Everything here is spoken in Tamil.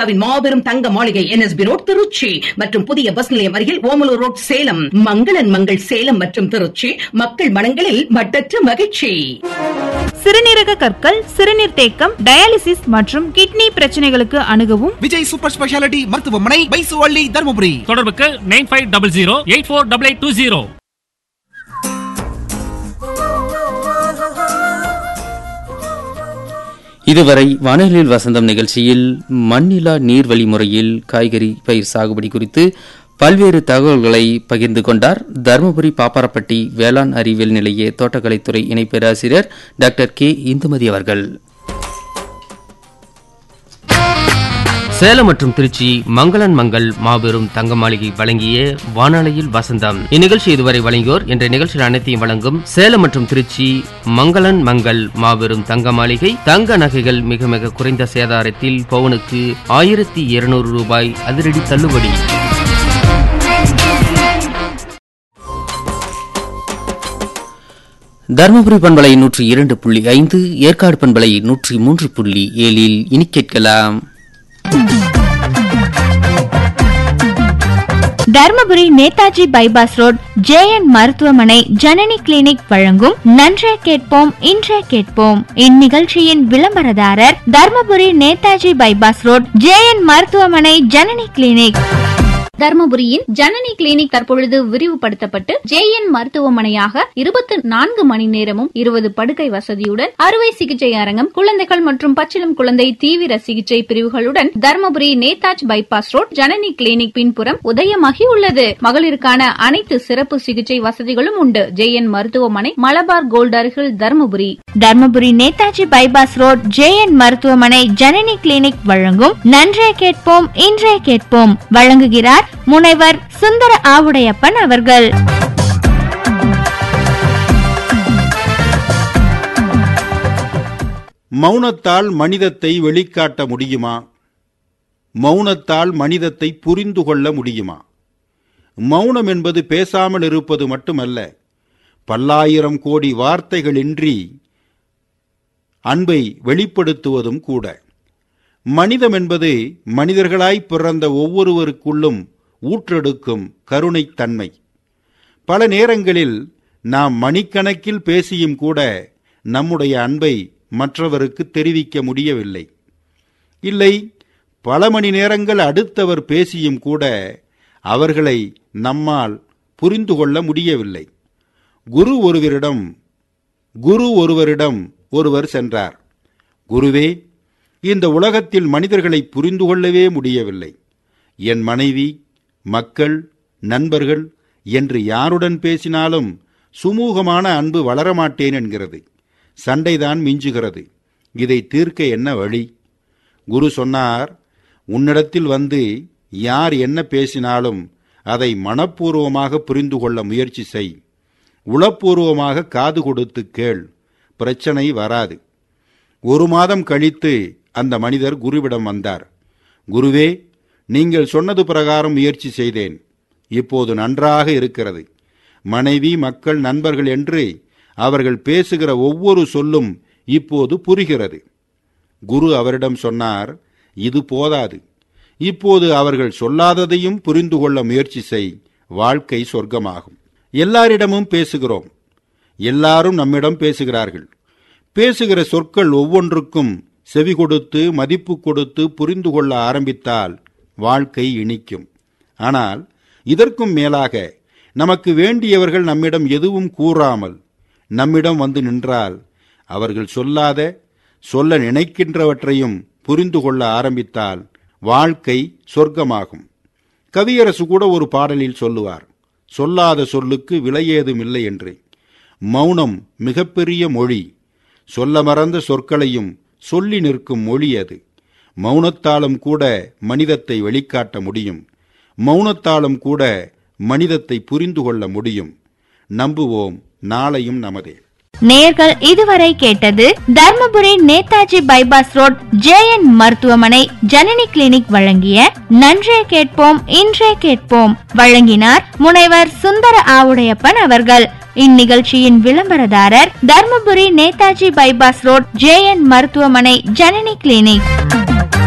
இந்தியாவின் மாபெரும் தங்க மாளிகை என்எஸ்பி ரோட் திருச்சி மற்றும் புதிய பஸ் நிலையம் அருகில் ஓமலூர் ரோட் சேலம் மங்களன் மங்கள் சேலம் மற்றும் திருச்சி மக்கள் மனங்களில் மட்டற்ற மகிழ்ச்சி சிறுநீரக கற்கள் சிறுநீர் தேக்கம் டயாலிசிஸ் மற்றும் கிட்னி பிரச்சனைகளுக்கு அணுகவும் விஜய் சூப்பர் ஸ்பெஷாலிட்டி மருத்துவமனை பைசுவள்ளி தருமபுரி தொடர்புக்கு nine five double zero eight four double eight two zero இதுவரை வானொலியில் வசந்தம் நிகழ்ச்சியில் மண்ணிலா நீர்வழி முறையில் காய்கறி பயிர் சாகுபடி குறித்து பல்வேறு தகவல்களை பகிர்ந்து கொண்டார் தருமபுரி பாப்பாரப்பட்டி வேளாண் அறிவியல் நிலைய தோட்டக்கலைத்துறை இணை பேராசிரியர் டாக்டர் கே இந்துமதி அவர்கள் சேலம் மற்றும் திருச்சி மங்களன் மங்கள் மாபெரும் தங்க மாளிகை வழங்கிய வானொலியில் வசந்தம் இந்நிகழ்ச்சி இதுவரை வழங்கியோர் என்ற நிகழ்ச்சியில் அனைத்தையும் வழங்கும் சேலம் மற்றும் திருச்சி மங்களன் மங்கள் மாபெரும் தங்க மாளிகை தங்க நகைகள் மிக மிக குறைந்த சேதாரத்தில் பவுனுக்கு ஆயிரத்தி இருநூறு ரூபாய் அதிரடி தள்ளுபடி தருமபுரி பண்பலை நூற்றி இரண்டு புள்ளி ஐந்து ஏற்காடு பண்பலை நூற்றி மூன்று புள்ளி ஏழில் இனி கேட்கலாம் Dharmapuri Netaji bypass road JN மருத்துவமனை ஜனனி கிளினிக் வழங்கும் நன்றே கேட்போம் இன்றே கேட்போம் இந்நிகழ்ச்சியின் விளம்பரதாரர் Dharmapuri Netaji bypass road JN மருத்துவமனை ஜனனி கிளினிக் தர்மபுரியின் ஜனனி கிளினிக் தற்பொழுது விரிவுபடுத்தப்பட்டு ஜேஎன் மருத்துவமனையாக இருபத்தி நான்கு மணி நேரமும் இருபது படுக்கை வசதியுடன் அறுவை சிகிச்சை அரங்கம் குழந்தைகள் மற்றும் பச்சிளம் குழந்தை தீவிர சிகிச்சை பிரிவுகளுடன் Dharmapuri Netaji bypass road Janani clinic பின்புறம் உதயமாகி உள்ளது மகளிருக்கான அனைத்து சிறப்பு சிகிச்சை வசதிகளும் உண்டு ஜேஎன் மருத்துவமனை மலபார் கோல்ட் அருகில் Dharmapuri Dharmapuri Netaji bypass road JN மருத்துவமனை ஜனனி கிளினிக் வழங்கும் நன்றே கேட்போம் இன்றே கேட்போம் வழங்குகிறார் முனைவர் சுந்தர ஆவுடையப்பன் அவர்கள் மௌனத்தால் மனிதத்தை வெளிக்காட்ட முடியுமா மௌனத்தால் மனிதத்தை புரிந்து கொள்ள முடியுமா மௌனம் என்பது பேசாமல் இருப்பது மட்டுமல்ல பல்லாயிரம் கோடி வார்த்தைகளின்றி அன்பை வெளிப்படுத்துவதும் கூட மனிதம் என்பது மனிதர்களாய் பிறந்த ஒவ்வொருவருக்குள்ளும் ஊற்றெடுக்கும் கருணைத்தன்மை பல நேரங்களில் நாம் மணிக்கணக்கில் பேசியும் கூட நம்முடைய அன்பை மற்றவருக்கு தெரிவிக்க முடியவில்லை இல்லை பல மணி நேரங்கள் அடுத்தவர் பேசியும் கூட அவர்களை நம்மால் புரிந்து கொள்ள முடியவில்லை குரு ஒருவரிடம் குரு ஒருவரிடம் ஒருவர் சென்றார் குருவே இந்த உலகத்தில் மனிதர்களை புரிந்து கொள்ளவே முடியவில்லை என் மனைவி மக்கள் நண்பர்கள் என்று யாருடன் பேசினாலும் சுமூகமான அன்பு வளரமாட்டேன் என்கிறது சண்டைதான் மிஞ்சுகிறது இதை தீர்க்க என்ன வழி குரு சொன்னார் உன்னிடத்தில் வந்து யார் என்ன பேசினாலும் அதை மனப்பூர்வமாக புரிந்து கொள்ள முயற்சி செய் உளப்பூர்வமாக காது கொடுத்து கேள் பிரச்சனை வராது ஒரு மாதம் கழித்து அந்த மனிதர் குருவிடம் வந்தார் குருவே நீங்கள் சொன்னது பிரகாரம் முயற்சி செய்தேன் இப்போது நன்றாக இருக்கிறது மனைவி மக்கள் நண்பர்கள் என்று அவர்கள் பேசுகிற ஒவ்வொரு சொல்லும் இப்போது புரிகிறது குரு அவரிடம் சொன்னார் இது போதாது இப்போது அவர்கள் சொல்லாததையும் புரிந்து கொள்ள முயற்சி செய் வாழ்க்கை சொர்க்கமாகும் எல்லாரிடமும் பேசுகிறோம் எல்லாரும் நம்மிடம் பேசுகிறார்கள் பேசுகிற சொற்கள் ஒவ்வொன்றுக்கும் செவி கொடுத்து மதிப்பு கொடுத்து புரிந்து கொள்ள ஆரம்பித்தால் வாழ்க்கை இனிக்கும் ஆனால் இதற்கும் மேலாக நமக்கு வேண்டியவர்கள் நம்மிடம் எதுவும் கூறாமல் நம்மிடம் வந்து நின்றால் அவர்கள் சொல்லாத சொல்ல நினைக்கின்றவற்றையும் புரிந்து கொள்ள ஆரம்பித்தால் வாழ்க்கை சொர்க்கமாகும் கவியரசு கூட ஒரு பாடலில் சொல்லுவார் சொல்லாத சொல்லுக்கு விலையேதும் இல்லை என்று மௌனம் மிகப்பெரிய மொழி சொல்ல மறந்த சொற்களையும் சொல்லி நிற்கும் மொழி அது மௌனத்தாலும் கூட மனிதத்தை வெளிக்காட்ட முடியும் மௌனத்தாலும் கூட மனிதத்தை புரிந்து கொள்ள முடியும் நம்புவோம் நாளையும் நமதே நேர்கள் இதுவரை கேட்டது Dharmapuri Netaji bypass road JN மருத்துவமனை ஜனனி கிளினிக் வழங்கிய நன்றே கேட்போம் இன்றே கேட்போம் வழங்கினார் முனைவர் சுந்தர ஆவுடையப்பன் அவர்கள் இந்நிகழ்ச்சியின் விளம்பரதாரர் Dharmapuri Netaji bypass road JN மருத்துவமனை ஜனனி கிளினிக்